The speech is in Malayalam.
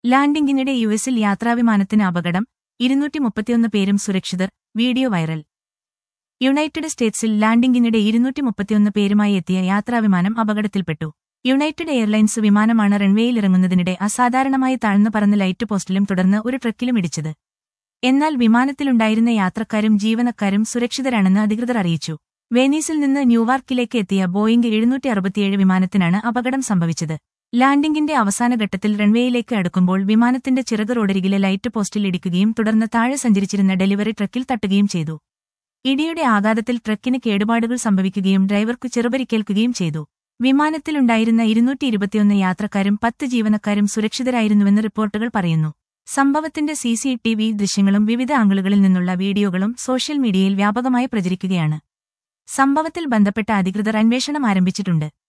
ലാൻഡിംഗിനിടെ യുഎസിൽ യാത്രാവിമാനത്തിന് അപകടം ഇരുന്നൂറ്റി മുപ്പത്തിയൊന്ന് പേരും സുരക്ഷിതർ വീഡിയോ വൈറൽ യുണൈറ്റഡ് സ്റ്റേറ്റ്സിൽ ലാൻഡിംഗിനിടെ ഇരുന്നൂറ്റി മുപ്പത്തിയൊന്ന് പേരുമായി എത്തിയ യാത്രാവിമാനം അപകടത്തിൽപ്പെട്ടു യുണൈറ്റഡ് എയർലൈൻസ് വിമാനമാണ് റൺവേയിലിറങ്ങുന്നതിനിടെ അസാധാരണമായി താഴ്ന്നു പറന്ന ലൈറ്റ് പോസ്റ്റിലും തുടർന്ന് ഒരു ട്രക്കിലും ഇടിച്ചത് എന്നാൽ വിമാനത്തിലുണ്ടായിരുന്ന യാത്രക്കാരും ജീവനക്കാരും സുരക്ഷിതരാണെന്ന് അധികൃതർ അറിയിച്ചു വെനീസിൽ നിന്ന് ന്യൂവാർക്കിലേക്ക് എത്തിയ ബോയിംഗ് എഴുന്നൂറ്റി അറുപത്തിയേഴ് വിമാനത്തിനാണ് അപകടം സംഭവിച്ചത് ലാൻഡിംഗിന്റെ അവസാന ഘട്ടത്തിൽ റൺവേയിലേക്ക് അടുക്കുമ്പോൾ വിമാനത്തിന്റെ ചിറക് റോഡരികിലെ ലൈറ്റ് പോസ്റ്റിൽ ഇടിക്കുകയും തുടർന്ന് താഴെ സഞ്ചരിച്ചിരുന്ന ഡെലിവറി ട്രക്കിൽ തട്ടുകയും ചെയ്തു ഇടിയുടെ ആഘാതത്തിൽ ട്രക്കിന് കേടുപാടുകൾ സംഭവിക്കുകയും ഡ്രൈവർക്കു ചെറുപരിക്കേൽക്കുകയും ചെയ്തു വിമാനത്തിലുണ്ടായിരുന്ന ഇരുന്നൂറ്റി ഇരുപത്തിയൊന്ന് യാത്രക്കാരും പത്ത് ജീവനക്കാരും സുരക്ഷിതരായിരുന്നുവെന്ന് റിപ്പോർട്ടുകൾ പറയുന്നു സംഭവത്തിന്റെ സി സി ടി വി ദൃശ്യങ്ങളും വിവിധ ആംഗിളുകളിൽ നിന്നുള്ള വീഡിയോകളും സോഷ്യൽ മീഡിയയിൽ വ്യാപകമായി പ്രചരിക്കുകയാണ് സംഭവത്തിൽ ബന്ധപ്പെട്ട അധികൃതർ അന്വേഷണം ആരംഭിച്ചിട്ടുണ്ട്